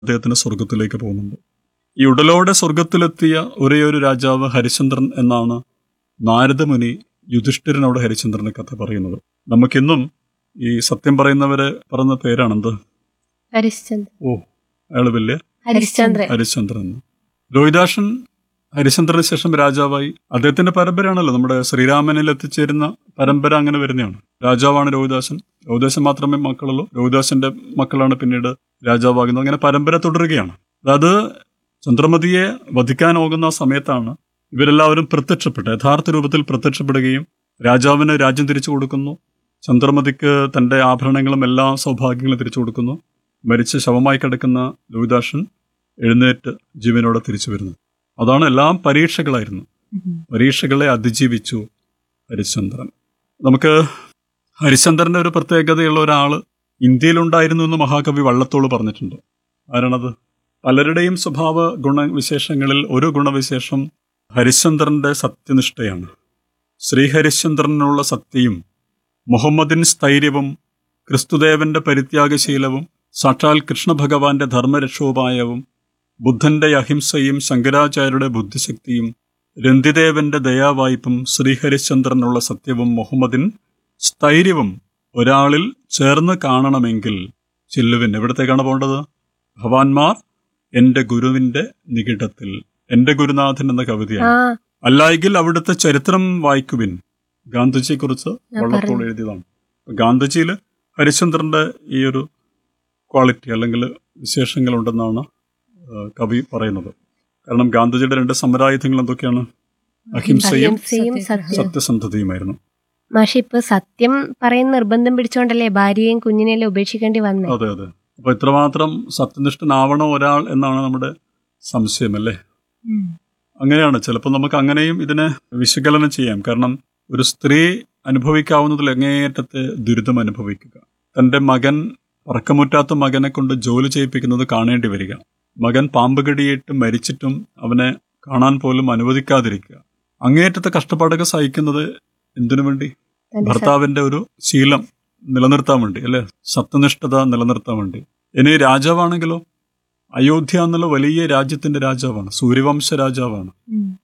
അദ്ദേഹത്തിന് സ്വർഗത്തിലേക്ക് പോകുന്നുണ്ട് ഈ ഉടലോടെ സ്വർഗത്തിലെത്തിയ ഒരേ ഒരു രാജാവ് ഹരിചന്ദ്രൻ എന്നാണ് നാരദമുനി യുധിഷ്ഠിരനോട് ഹരിചന്ദ്രന്റെ കഥ പറയുന്നത് നമുക്കിന്നും ഈ സത്യം പറയുന്നവരെ പറഞ്ഞ പേരാണെന്ത് ഹരിശ്ചന്ദ്രൻ ഓ അയാള് വലിയ ഹരിശ്ചന്ദ്രൻ ഹരിശ്ചന്ദ്രൻ രോഹിദാസൻ ഹരിശ്ചന്ദ്രന് ശേഷം രാജാവായി അദ്ദേഹത്തിന്റെ പരമ്പരയാണല്ലോ നമ്മുടെ ശ്രീരാമനിൽ എത്തിച്ചേരുന്ന പരമ്പര അങ്ങനെ വരുന്നതാണ് രാജാവാണ് രോഹിദാസൻ രോഹിദാസൻ മാത്രമേ മക്കളുള്ളൂ രോഹിദാസന്റെ മക്കളാണ് പിന്നീട് രാജാവാകുന്നത് അങ്ങനെ പരമ്പര തുടരുകയാണ് അതായത് ചന്ദ്രമതിയെ വധിക്കാനോകുന്ന സമയത്താണ് ഇവരെല്ലാവരും പ്രത്യക്ഷപ്പെട്ട യഥാർത്ഥ രൂപത്തിൽ പ്രത്യക്ഷപ്പെടുകയും രാജാവിന് രാജ്യം തിരിച്ചു കൊടുക്കുന്നു ചന്ദ്രമതിക്ക് തന്റെ ആഭരണങ്ങളും എല്ലാ സൗഭാഗ്യങ്ങളും തിരിച്ചു കൊടുക്കുന്നു മരിച്ച് ശവമായി കിടക്കുന്ന രോഹിദാസൻ എഴുന്നേറ്റ് ജീവനോടെ തിരിച്ചു വരുന്നു അതാണ് എല്ലാം പരീക്ഷകളായിരുന്നു പരീക്ഷകളെ അതിജീവിച്ചു ഹരിശ്ചന്ദ്രൻ നമുക്ക് ഹരിശ്ചന്ദ്രന്റെ ഒരു പ്രത്യേകതയുള്ള ഒരാൾ ഇന്ത്യയിലുണ്ടായിരുന്നു എന്ന് മഹാകവി വള്ളത്തോൾ പറഞ്ഞിട്ടുണ്ട് ആരാണത് പലരുടെയും സ്വഭാവ ഗുണവിശേഷങ്ങളിൽ ഒരു ഗുണവിശേഷം ഹരിശ്ചന്ദ്രന്റെ സത്യനിഷ്ഠയാണ് ശ്രീഹരിശ്ചന്ദ്രനുള്ള സത്യയും മുഹമ്മദിൻ സ്ഥൈര്യവും ക്രിസ്തുദേവന്റെ പരിത്യാഗശീലവും സാക്ഷാൽ കൃഷ്ണഭഗവാന്റെ ധർമ്മരക്ഷോപായവും ബുദ്ധന്റെ അഹിംസയും ശങ്കരാചാര്യരുടെ ബുദ്ധിശക്തിയും രന്തിദേവന്റെ ദയാവായ്പും ശ്രീഹരിശ്ചന്ദ്രനുള്ള സത്യവും മുഹമ്മദിൻ സ്ഥൈര്യവും ഒരാളിൽ ചേർന്ന് കാണണമെങ്കിൽ ചെല്ലുവിൻ എവിടത്തേക്കാണ് പോകേണ്ടത് ഭവാൻമാർ എന്റെ ഗുരുവിന്റെ നികിടത്തിൽ എന്റെ ഗുരുനാഥൻ എന്ന കവിതയാണ് ആ അല്ലായെങ്കിൽ അവിടുത്തെ ചരിത്രം വായിക്കുവിൻ ഗാന്ധിജിയെ കുറിച്ച് ഞാൻ വള്ളത്തോൾ പറഞ്ഞു. എഴുതിയതാണ് ഗാന്ധിജിയിൽ ഹരിശ്ചന്ദ്രന്റെ ഈ ഒരു ക്വാളിറ്റി അല്ലെങ്കിൽ വിശേഷങ്ങളുണ്ടെന്നാണ് ആ, കവി പറയുന്നത് കാരണം ഗാന്ധിജിയുടെ രണ്ട് സമരായുധങ്ങൾ എന്തൊക്കെയാണ് അഹിംസയും അഹിംസയും സത്യം സത്യസന്ധതയുമായിരുന്നു മാഷി ഇപ്പൊ സത്യം പറയുന്ന നിർബന്ധം പിടിച്ചോണ്ടല്ലേ ഭാര്യയെയും കുഞ്ഞിനെല്ലാം ഉപേക്ഷിക്കേണ്ടി വന്നേ അതെ അതെ അപ്പൊ ഇത്രമാത്രം സത്യനിഷ്ഠനാവണോ ഒരാൾ എന്നാണ് നമ്മുടെ സംശയം അല്ലേ അങ്ങനെയാണ് ചിലപ്പോൾ നമുക്ക് അങ്ങനെയും ഇതിനെ വിശകലനം ചെയ്യാം കാരണം ഒരു സ്ത്രീ അനുഭവിക്കാവുന്നതിൽ അങ്ങേയറ്റത്തെ ദുരിതം അനുഭവിക്കുക തന്റെ മകൻ പറക്കമുറ്റാത്ത മകനെ കൊണ്ട് ജോലി ചെയ്യിപ്പിക്കുന്നത് കാണേണ്ടി വരിക മകൻ പാമ്പ് കടിയേറ്റ് മരിച്ചിട്ടും അവനെ കാണാൻ പോലും അനുവദിക്കാതിരിക്കുക അങ്ങേയറ്റത്തെ കഷ്ടപ്പാടൊക്കെ സഹിക്കുന്നത് എന്തിനു വേണ്ടി തന്റെ ഭർത്താവിന്റെ ഒരു ശീലം നിലനിർത്താൻ വേണ്ടി അല്ലെ സത്യനിഷ്ഠത നിലനിർത്താൻ വേണ്ടി ഇനി രാജാവാണെങ്കിലോ അയോധ്യ എന്നുള്ള വലിയ രാജ്യത്തിന്റെ രാജാവാണ് സൂര്യവംശ രാജാവാണ്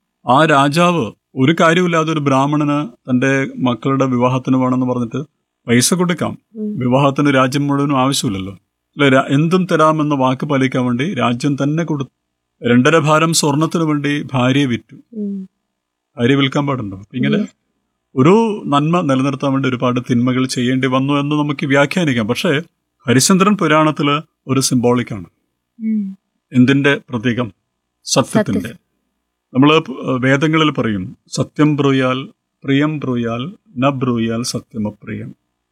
ആ രാജാവ് ഒരു കാര്യമില്ലാതെ ഒരു ബ്രാഹ്മണന് തന്റെ മക്കളുടെ വിവാഹത്തിന് വേണമെന്ന് പറഞ്ഞിട്ട് പൈസ കൊടുക്കാം ഉം. വിവാഹത്തിന് രാജ്യം മുഴുവനും ആവശ്യമില്ലല്ലോ അല്ലെ രാ- എന്തും തരാമെന്ന വാക്ക് പാലിക്കാൻ വേണ്ടി രാജ്യം തന്നെ കൊടുത്തു രണ്ടര ഭാരം സ്വർണത്തിന് വേണ്ടി ഭാര്യയെ വിറ്റു ഉം. ഭാര്യ വിൽക്കാൻ പാടുണ്ടോ അപ്പൊ ഇങ്ങനെ ഒരു നന്മ നിലനിർത്താൻ വേണ്ടി ഒരുപാട് തിന്മകൾ ചെയ്യേണ്ടി വന്നു എന്ന് നമുക്ക് വ്യാഖ്യാനിക്കാം പക്ഷേ ഹരിചന്ദ്രൻ പുരാണത്തില് ഒരു സിംബോളിക്കാണ് എന്തിന്റെ പ്രതീകം സത്യത്തിന്റെ നമ്മൾ വേദങ്ങളിൽ പറയും സത്യം ബ്രൂയാൽ പ്രിയം ബ്രൂയാൽ ന ബ്രൂയാൽ സത്യമപ്രിയം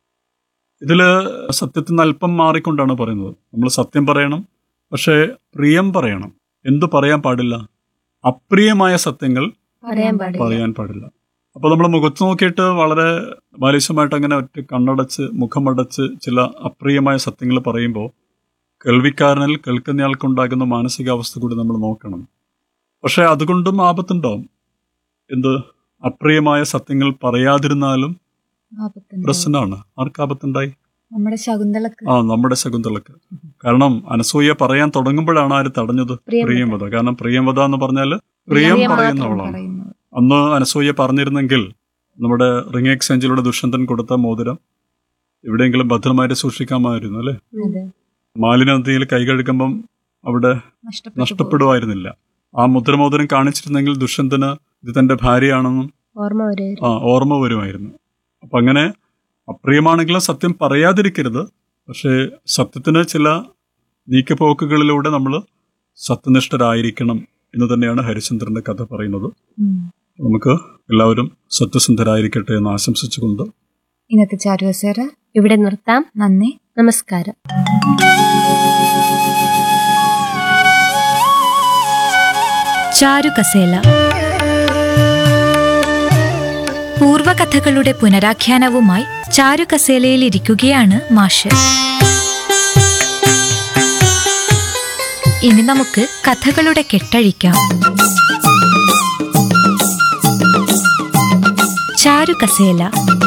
ഇതില് സത്യത്തിന് അല്പം മാറിക്കൊണ്ടാണ് പറയുന്നത് നമ്മൾ സത്യം പറയണം പക്ഷേ പ്രിയം പറയണം എന്തു പറയാൻ പാടില്ല അപ്രിയമായ സത്യങ്ങൾ പറയാൻ പാടില്ല പറയാൻ പാടില്ല അപ്പൊ നമ്മൾ മുഖത്ത് നോക്കിയിട്ട് വളരെ ബാലിശമായിട്ട് അങ്ങനെ ഒറ്റ കണ്ണടച്ച് മുഖമടച്ച് ചില അപ്രിയമായ സത്യങ്ങൾ പറയുമ്പോൾ കേൾവിക്കാരനിൽ കേൾക്കുന്നയാൾക്കുണ്ടാകുന്ന മാനസികാവസ്ഥ കൂടി നമ്മൾ നോക്കണം പക്ഷെ അതുകൊണ്ടും ആപത്തുണ്ടാവും എന്ത് അപ്രിയമായ സത്യങ്ങൾ പറയാതിരുന്നാലും പ്രശ്നമാണ് ആർക്ക് ആപത്തുണ്ടായി നമ്മുടെ ശകുന്തളക്ക് ആ നമ്മുടെ ശകുന്തളക്ക് കാരണം അനസൂയ പറയാൻ തുടങ്ങുമ്പോഴാണ് ആര് തടഞ്ഞത് പ്രിയം പ്രിയംവത കാരണം പ്രിയംവത എന്ന് പറഞ്ഞാല് പ്രിയം പ്രിയം പറയുന്നവളാണ് പറയുന്നത് അന്ന് അനസൂയ പറഞ്ഞിരുന്നെങ്കിൽ നമ്മുടെ റിംഗ് എക്സ്ചേഞ്ചിലൂടെ ദുഷ്യന്തൻ കൊടുത്ത മോതിരം എവിടെയെങ്കിലും ഭദ്രമായിട്ട് സൂക്ഷിക്കാമായിരുന്നു അല്ലെ അതെ മാലിന്യ നദിയിൽ കൈ കഴുകുമ്പം അവിടെ നഷ്ടപ്പെട്ടു പോകും. നഷ്ടപ്പെടുമായിരുന്നില്ല ആ മുദ്രമോതിരം കാണിച്ചിരുന്നെങ്കിൽ ദുഷ്യന്തന് ഇത് തന്റെ ഭാര്യയാണെന്നും ഓർമ്മ വരെ ആ ഓർമ്മ വരുമായിരുന്നു അപ്പൊ അങ്ങനെ അപ്രിയമാണെങ്കിലും സത്യം പറയാതിരിക്കരുത് പക്ഷേ സത്യത്തിന് ചില നീക്കുപോക്കുകളിലൂടെ നമ്മൾ സത്യനിഷ്ഠരായിരിക്കണം എന്ന് തന്നെയാണ് ഹരിചന്ദ്രന്റെ കഥ പറയുന്നത് ഉം. നമുക്ക് എല്ലാവരും സത്യസന്ധരായിരിക്കട്ടെ എന്ന് ആശംസിച്ചുകൊണ്ട് ഇന്നത്തെ ചാരുവസേര ഇവിടെ നിർത്താം നന്ദി നമസ്കാരം ചാരുകസേല പൂർവകഥകളുടെ പുനരാഖ്യാനവുമായി ചാരുകസേലയിൽ ഇരിക്കുകയാണ് മാഷ് ഇനി നമുക്ക് കഥകളുടെ കെട്ടഴിക്കാം ചാരുകസേല